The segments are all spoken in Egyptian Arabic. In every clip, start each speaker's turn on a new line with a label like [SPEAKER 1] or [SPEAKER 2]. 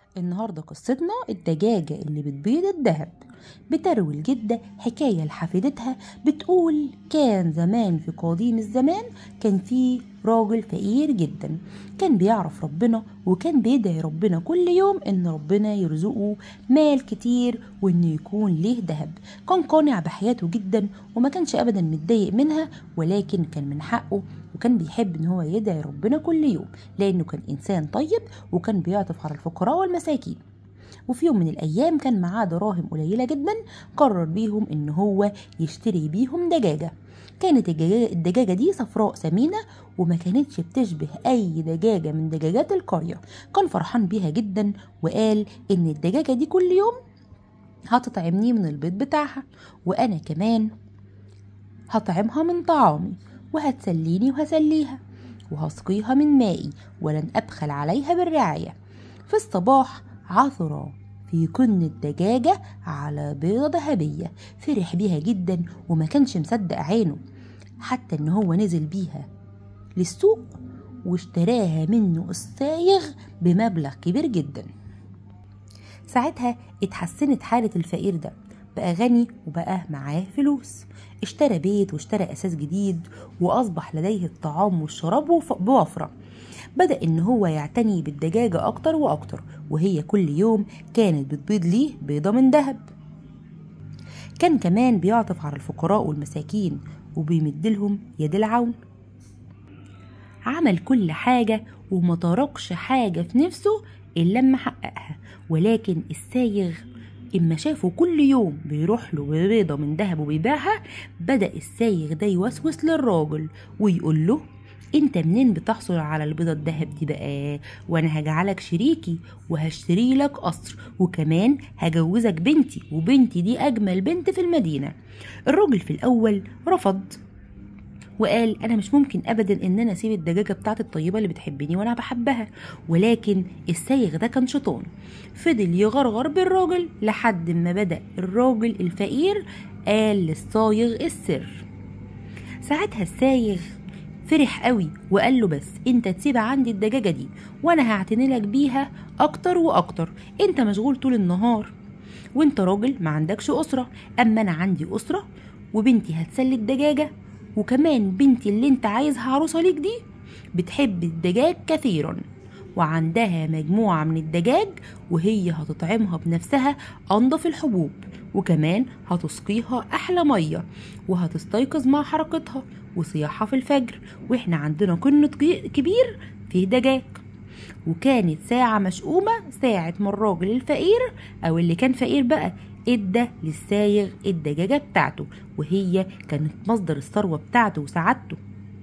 [SPEAKER 1] النهاردة قصتنا الدجاجة اللي بتبيض الذهب بتروي الجدة حكاية لحفيدتها بتقول كان زمان في قديم الزمان كان في راجل فقير جدا كان بيعرف ربنا وكان بيدعي ربنا كل يوم ان ربنا يرزقه مال كتير وانه يكون ليه ذهب كان قانع بحياته جدا وما كانش ابدا متضايق منها ولكن كان من حقه وكان بيحب ان هو يدعي ربنا كل يوم لانه كان انسان طيب وكان بيعطف على الفقراء والمساكين وفي يوم من الأيام كان معاه دراهم قليلة جدا قرر بيهم إن هو يشتري بيهم دجاجة كانت الدجاجة, الدجاجة دي صفراء سمينة وما كانتش بتشبه أي دجاجة من دجاجات القرية كان فرحان بيها جدا وقال إن الدجاجة دي كل يوم هتطعمني من البيض بتاعها وأنا كمان هطعمها من طعامي وهتسليني وهسليها وهسقيها من مائي ولن أبخل عليها بالرعاية في الصباح عثر في كن الدجاجة على بيضة ذهبية فرح بيها جدا وما كانش مصدق عينه حتى ان هو نزل بيها للسوق واشتراها منه السايغ بمبلغ كبير جدا ساعتها اتحسنت حالة الفقير ده بقى غني وبقى معاه فلوس اشترى بيت واشترى أساس جديد وأصبح لديه الطعام والشراب بوفرة بدأ إن هو يعتني بالدجاجة أكتر وأكتر وهي كل يوم كانت بتبيض ليه بيضة من ذهب كان كمان بيعطف على الفقراء والمساكين وبيمدلهم يد العون عمل كل حاجة وما تركش حاجة في نفسه إلا لما حققها ولكن السايغ إما شافه كل يوم بيروح له ببيضة من ذهب وبيبيعها بدأ السايغ ده يوسوس للراجل ويقول له انت منين بتحصل على البيضة الذهب دي بقى وانا هجعلك شريكي وهشتري لك قصر وكمان هجوزك بنتي وبنتي دي اجمل بنت في المدينة الراجل في الاول رفض وقال انا مش ممكن ابدا ان انا اسيب الدجاجه بتاعتي الطيبه اللي بتحبني وانا بحبها ولكن السايغ ده كان شيطان فضل يغرغر بالراجل لحد ما بدا الراجل الفقير قال للصايغ السر ساعتها السايغ فرح قوي وقال له بس انت تسيب عندي الدجاجة دي وانا هعتني لك بيها اكتر واكتر انت مشغول طول النهار وانت راجل ما عندكش اسرة اما انا عندي اسرة وبنتي هتسلي الدجاجة وكمان بنتي اللي انت عايزها عروسة ليك دي بتحب الدجاج كثيرا وعندها مجموعة من الدجاج وهي هتطعمها بنفسها أنظف الحبوب وكمان هتسقيها أحلى مية وهتستيقظ مع حركتها وصياحها في الفجر واحنا عندنا قنة كبير فيه دجاج وكانت ساعة مشؤومة ساعة ما الراجل الفقير أو اللي كان فقير بقى ادى للسايغ الدجاجة بتاعته وهي كانت مصدر الثروة بتاعته وسعادته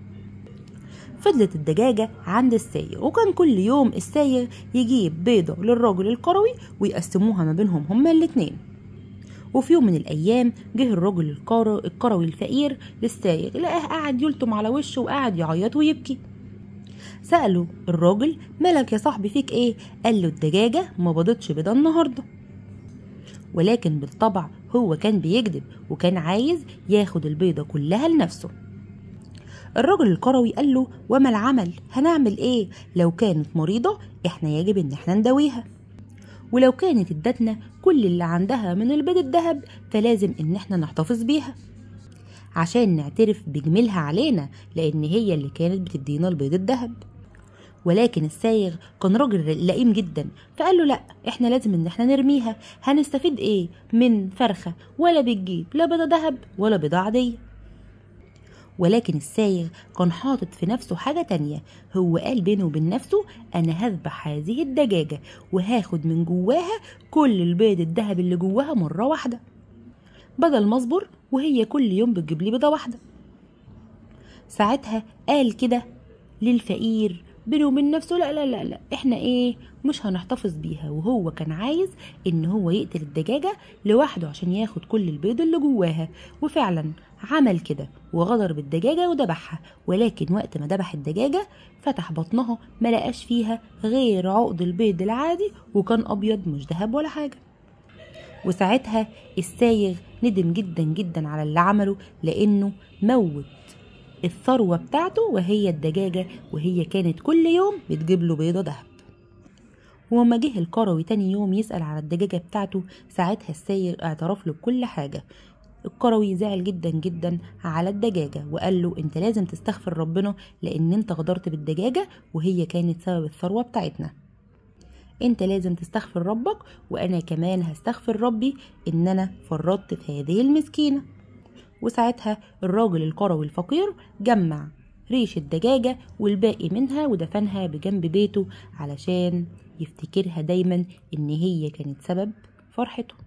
[SPEAKER 1] فضلت الدجاجة عند السايغ وكان كل يوم السايغ يجيب بيضة للراجل القروي ويقسموها ما بينهم هما الاتنين وفي يوم من الأيام جه الراجل القروي الفقير للسايغ لقاه قاعد يلطم على وشه وقاعد يعيط ويبكي سأله الراجل مالك يا صاحبي فيك ايه قال له الدجاجة ما بضتش بيضة النهاردة ولكن بالطبع هو كان بيكذب وكان عايز ياخد البيضة كلها لنفسه الراجل القروي قال له وما العمل هنعمل ايه لو كانت مريضة احنا يجب ان احنا نداويها ولو كانت ادتنا كل اللي عندها من البيض الذهب فلازم ان احنا نحتفظ بيها عشان نعترف بجميلها علينا لان هي اللي كانت بتدينا البيض الذهب ولكن السايغ كان راجل لئيم جدا فقال له لا احنا لازم ان احنا نرميها هنستفيد ايه من فرخة ولا بتجيب لا بيضة ذهب ولا بيضة عادية ولكن السايغ كان حاطط في نفسه حاجة تانية هو قال بينه وبين نفسه أنا هذبح هذه الدجاجة وهاخد من جواها كل البيض الذهب اللي جواها مرة واحدة بدل ما اصبر وهي كل يوم بتجيب لي بيضة واحدة ساعتها قال كده للفقير بينه وبين نفسه لا لا لا لا احنا ايه مش هنحتفظ بيها وهو كان عايز ان هو يقتل الدجاجة لوحده عشان ياخد كل البيض اللي جواها وفعلا عمل كده وغدر بالدجاجة وذبحها ولكن وقت ما ذبح الدجاجة فتح بطنها ما لقاش فيها غير عقد البيض العادي وكان أبيض مش ذهب ولا حاجة وساعتها السايغ ندم جدا جدا على اللي عمله لأنه موت الثروة بتاعته وهي الدجاجة وهي كانت كل يوم بتجيب له بيضة دهب وما جه القروي تاني يوم يسأل على الدجاجة بتاعته ساعتها السايق اعترف له بكل حاجة القروي زعل جدا جدا على الدجاجة وقال له انت لازم تستغفر ربنا لان انت غدرت بالدجاجة وهي كانت سبب الثروة بتاعتنا انت لازم تستغفر ربك وانا كمان هستغفر ربي ان انا فرطت في هذه المسكينة وساعتها الراجل القروي الفقير جمع ريش الدجاجة والباقي منها ودفنها بجنب بيته علشان يفتكرها دايما ان هي كانت سبب فرحته